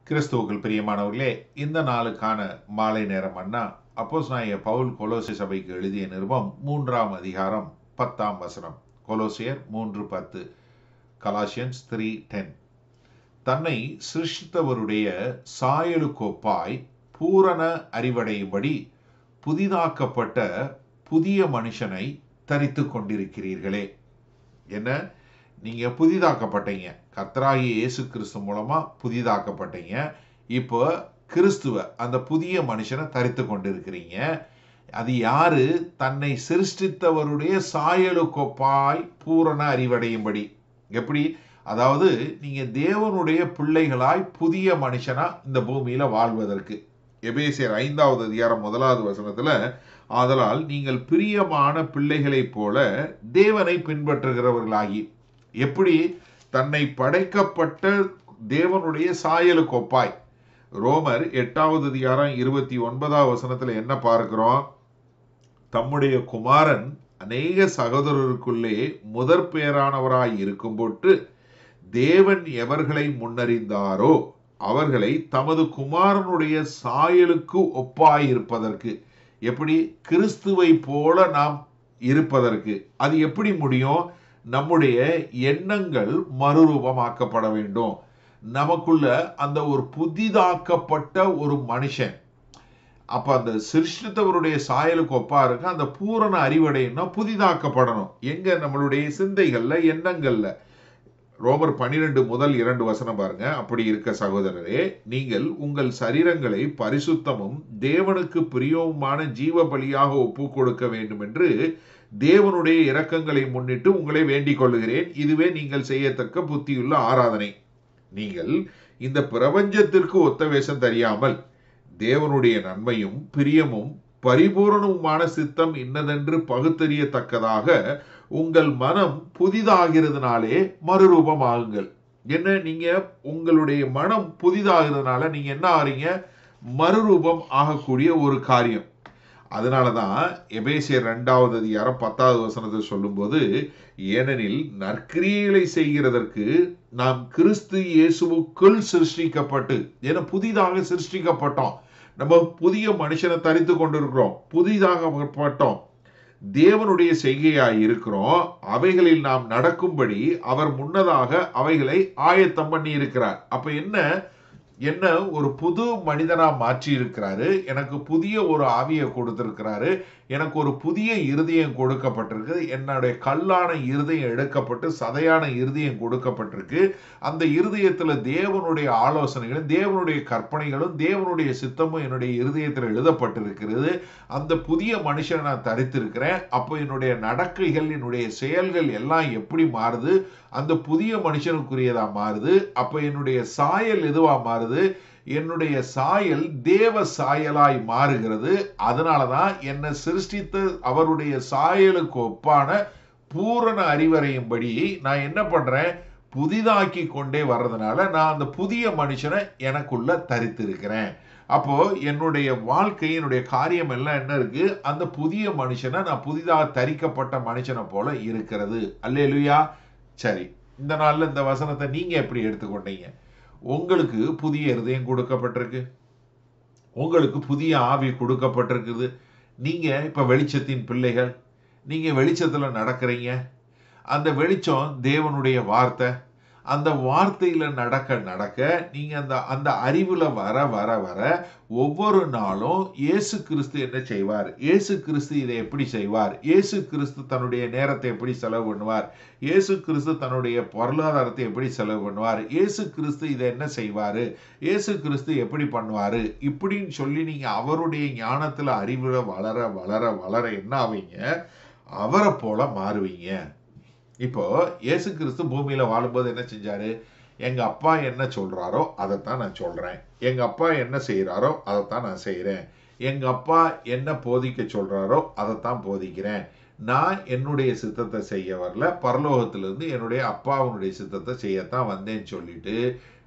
கிறிஸ்துவுக்குள் பிரியமானவர்களே இந்த நாளுக்கான மாலை நேரம் அண்ணா அப்போஸ் நாய பவுல் கொலோசி சபைக்கு எழுதிய நிருபம் மூன்றாம் அதிகாரம் பத்தாம் வசனம் கொலோசியர் மூன்று பத்து கலாசியன்ஸ் த்ரீ டென் தன்னை சிருஷ்டித்தவருடைய சாயலுக்கொப்பாய் பூரண அறிவடையும்படி புதிதாக்கப்பட்ட புதிய மனுஷனை தரித்து கொண்டிருக்கிறீர்களே என்ன நீங்க புதிதாக்கப்பட்டீங்க கர்த்தராகிய இயேசு கிறிஸ்து மூலமா புதிதாக்கப்பட்டீங்க இப்போ கிறிஸ்துவ அந்த புதிய மனுஷனை தரித்து கொண்டிருக்கிறீங்க அது யாரு தன்னை சிருஷ்டித்தவருடைய சாயலுக்கொப்பாய் பூரண அறிவடையும்படி எப்படி அதாவது நீங்க தேவனுடைய பிள்ளைகளாய் புதிய மனுஷனா இந்த பூமியில வாழ்வதற்கு எபேசியர் ஐந்தாவது அதிகாரம் முதலாவது வசனத்துல ஆதலால் நீங்கள் பிரியமான பிள்ளைகளைப் போல தேவனை பின்பற்றுகிறவர்களாகி எப்படி தன்னை படைக்கப்பட்ட தேவனுடைய சாயலுக்கு ஒப்பாய் ரோமர் எட்டாவது அதிகாரம் இருபத்தி ஒன்பதாவது வசனத்துல என்ன பார்க்கிறோம் தம்முடைய குமாரன் அநேக சகோதரருக்குள்ளே முதற் பேரானவராய் இருக்கும் பொட்டு தேவன் எவர்களை முன்னறிந்தாரோ அவர்களை தமது குமாரனுடைய சாயலுக்கு ஒப்பாயிருப்பதற்கு எப்படி கிறிஸ்துவை போல நாம் இருப்பதற்கு அது எப்படி முடியும் நம்முடைய எண்ணங்கள் மறுரூபமாக்கப்பட வேண்டும் நமக்குள்ள அந்த ஒரு புதிதாக்கப்பட்ட ஒரு மனுஷன் அப்ப அந்த சிருஷ்டித்தவருடைய சாயலுக்கு ஒப்பா இருக்க அந்த பூரண அறிவடைன்னா புதிதாக்கப்படணும் எங்க நம்மளுடைய சிந்தைகள்ல எண்ணங்கள்ல ரோமர் பனிரெண்டு முதல் இரண்டு வசனம் பாருங்க அப்படி இருக்க சகோதரரே நீங்கள் உங்கள் சரீரங்களை பரிசுத்தமும் தேவனுக்கு பிரியவுமான ஜீவ பலியாக ஒப்பு கொடுக்க வேண்டும் என்று தேவனுடைய இரக்கங்களை முன்னிட்டு உங்களை வேண்டிக் கொள்ளுகிறேன் இதுவே நீங்கள் செய்யத்தக்க புத்தியுள்ள ஆராதனை நீங்கள் இந்த பிரபஞ்சத்திற்கு ஒத்த வேஷம் தெரியாமல் தேவனுடைய நன்மையும் பிரியமும் பரிபூரணவுமான சித்தம் இன்னதென்று பகுத்தறியத்தக்கதாக உங்கள் மனம் புதிதாகிறதுனாலே மறுரூபமாகுங்கள் என்ன நீங்க உங்களுடைய மனம் புதிதாகிறதுனால நீங்க என்ன ஆறீங்க மறுரூபம் ஆகக்கூடிய ஒரு காரியம் அதனாலதான் எபேசியர் ரெண்டாவது அதிகாரம் பத்தாவது வசனத்தை சொல்லும்போது ஏனெனில் நற்கிரியைகளை செய்கிறதற்கு நாம் கிறிஸ்து இயேசுவுக்குள் சிருஷ்டிக்கப்பட்டு என புதிதாக சிருஷ்டிக்கப்பட்டோம் நம்ம புதிய மனுஷனை தரித்து கொண்டிருக்கிறோம் புதிதாகப்பட்டோம் தேவனுடைய செய்கையாய் இருக்கிறோம் அவைகளில் நாம் நடக்கும்படி அவர் முன்னதாக அவைகளை ஆயத்தம் பண்ணி இருக்கிறார் அப்ப என்ன என்ன ஒரு புது மனிதனா மாற்றி இருக்கிறாரு எனக்கு புதிய ஒரு ஆவியை கொடுத்திருக்கிறாரு எனக்கு ஒரு புதிய இருதயம் கொடுக்கப்பட்டிருக்கு என்னுடைய கல்லான இருதயம் எடுக்கப்பட்டு சதையான இருதயம் கொடுக்கப்பட்டிருக்கு அந்த இருதயத்துல தேவனுடைய ஆலோசனைகளும் தேவனுடைய கற்பனைகளும் தேவனுடைய சித்தமும் என்னுடைய இருதயத்தில் எழுதப்பட்டிருக்கிறது அந்த புதிய மனுஷனை நான் தரித்திருக்கிறேன் அப்போ என்னுடைய நடக்கைகள் என்னுடைய செயல்கள் எல்லாம் எப்படி மாறுது அந்த புதிய மனுஷனுக்குரியதா மாறுது அப்ப என்னுடைய சாயல் எதுவா மாறுது என்னுடைய சாயல் தேவ சாயலாய் மாறுகிறது அதனாலதான் என்னை சிருஷ்டித்த அவருடைய சாயலுக்கு ஒப்பான பூரண அறிவறையும்படி நான் என்ன பண்றேன் புதிதாக்கி கொண்டே வர்றதுனால நான் அந்த புதிய மனுஷனை எனக்குள்ள தரித்திருக்கிறேன் அப்போ என்னுடைய வாழ்க்கை என்னுடைய காரியம் எல்லாம் என்ன இருக்கு அந்த புதிய மனுஷனை நான் புதிதாக தரிக்கப்பட்ட மனுஷனை போல இருக்கிறது அல்லேலுயா சரி இந்த நாள்ல இந்த வசனத்தை நீங்க எப்படி எடுத்துக்கொண்டீங்க உங்களுக்கு புதிய இருதயம் கொடுக்கப்பட்டிருக்கு உங்களுக்கு புதிய ஆவி கொடுக்கப்பட்டிருக்குது நீங்க இப்ப வெளிச்சத்தின் பிள்ளைகள் நீங்க வெளிச்சத்துல நடக்கிறீங்க அந்த வெளிச்சம் தேவனுடைய வார்த்தை அந்த வார்த்தையில நடக்க நடக்க நீங்க அந்த அந்த அறிவுல வர வர வர ஒவ்வொரு நாளும் இயேசு கிறிஸ்து என்ன செய்வார் இயேசு கிறிஸ்து இதை எப்படி செய்வார் இயேசு கிறிஸ்து தன்னுடைய நேரத்தை எப்படி செலவு பண்ணுவார் இயேசு கிறிஸ்து தன்னுடைய பொருளாதாரத்தை எப்படி செலவு பண்ணுவார் இயேசு கிறிஸ்து இதை என்ன செய்வாரு இயேசு கிறிஸ்து எப்படி பண்ணுவாரு இப்படின்னு சொல்லி நீங்க அவருடைய ஞானத்துல அறிவுல வளர வளர வளர என்ன ஆவீங்க அவரை போல மாறுவீங்க இப்போ இயேசு கிறிஸ்து பூமியில வாழும்போது என்ன செஞ்சாரு எங்க அப்பா என்ன சொல்றாரோ அதைத்தான் நான் சொல்றேன் எங்க அப்பா என்ன செய்யறாரோ அதைத்தான் நான் செய்யறேன் எங்க அப்பா என்ன போதிக்க சொல்றாரோ அதைத்தான் போதிக்கிறேன் நான் என்னுடைய சித்தத்தை செய்ய வரல பரலோகத்திலிருந்து என்னுடைய அப்பாவுடைய சித்தத்தை செய்யத்தான் வந்தேன்னு சொல்லிட்டு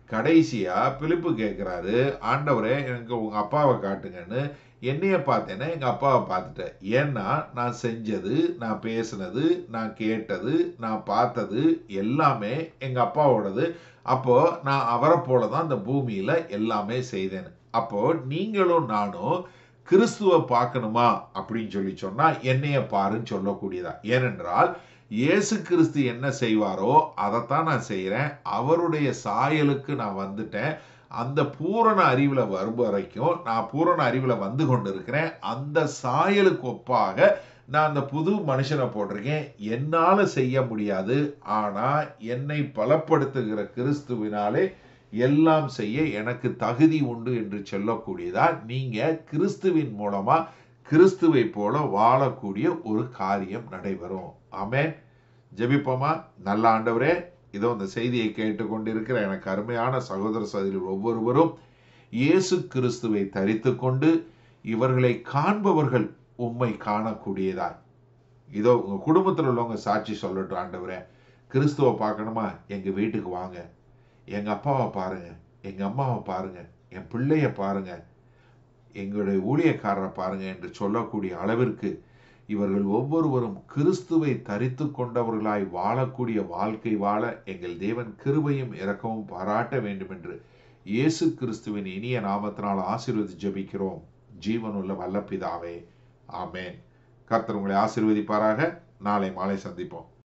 கடைசியா பிலிப்பு கேட்குறாரு ஆண்டவரே எனக்கு உங்க அப்பாவை காட்டுங்கன்னு என்னைய பார்த்தேன்னா எங்க அப்பாவை பார்த்துட்டேன் ஏன்னா நான் செஞ்சது நான் பேசினது நான் கேட்டது நான் பார்த்தது எல்லாமே எங்க அப்பாவோடது அப்போ நான் அவரை போல தான் இந்த பூமியில எல்லாமே செய்தேன் அப்போ நீங்களும் நானும் கிறிஸ்துவ பார்க்கணுமா அப்படின்னு சொல்லி சொன்னா என்னைய பாருன்னு சொல்லக்கூடியதா ஏனென்றால் இயேசு கிறிஸ்து என்ன செய்வாரோ அதைத்தான் நான் செய்கிறேன் அவருடைய சாயலுக்கு நான் வந்துட்டேன் அந்த பூரண அறிவில் வரும் வரைக்கும் நான் பூரண அறிவில் வந்து கொண்டு இருக்கிறேன் அந்த சாயலுக்கு ஒப்பாக நான் அந்த புது மனுஷனை போட்டிருக்கேன் என்னால் செய்ய முடியாது ஆனால் என்னை பலப்படுத்துகிற கிறிஸ்துவினாலே எல்லாம் செய்ய எனக்கு தகுதி உண்டு என்று சொல்லக்கூடியதா நீங்க கிறிஸ்துவின் மூலமா கிறிஸ்துவை போல வாழக்கூடிய ஒரு காரியம் நடைபெறும் ஆமென் ஜெபிப்போமா நல்ல ஆண்டவரே இதோ இந்த செய்தியை கேட்டுக்கொண்டிருக்கிற எனக்கு அருமையான சகோதர சகோதரி ஒவ்வொருவரும் இயேசு கிறிஸ்துவை தரித்து கொண்டு இவர்களை காண்பவர்கள் உம்மை காணக்கூடியதாய் இதோ உங்க குடும்பத்தில் உள்ளவங்க சாட்சி சொல்லட்டும் ஆண்டவரே கிறிஸ்துவை பார்க்கணுமா எங்க வீட்டுக்கு வாங்க எங்க அப்பாவை பாருங்க எங்க அம்மாவை பாருங்க என் பிள்ளைய பாருங்க எங்களுடைய ஊழியக்காரரை பாருங்க என்று சொல்லக்கூடிய அளவிற்கு இவர்கள் ஒவ்வொருவரும் கிறிஸ்துவை தரித்து கொண்டவர்களாய் வாழக்கூடிய வாழ்க்கை வாழ எங்கள் தேவன் கிருபையும் இரக்கமும் பாராட்ட வேண்டும் என்று இயேசு கிறிஸ்துவின் இனிய நாமத்தினால் ஆசீர்வதி ஜெபிக்கிறோம் ஜீவனுள்ள வல்லபிதாவே ஆமேன் கர்த்தர் உங்களை ஆசீர்வதிப்பாராக நாளை மாலை சந்திப்போம்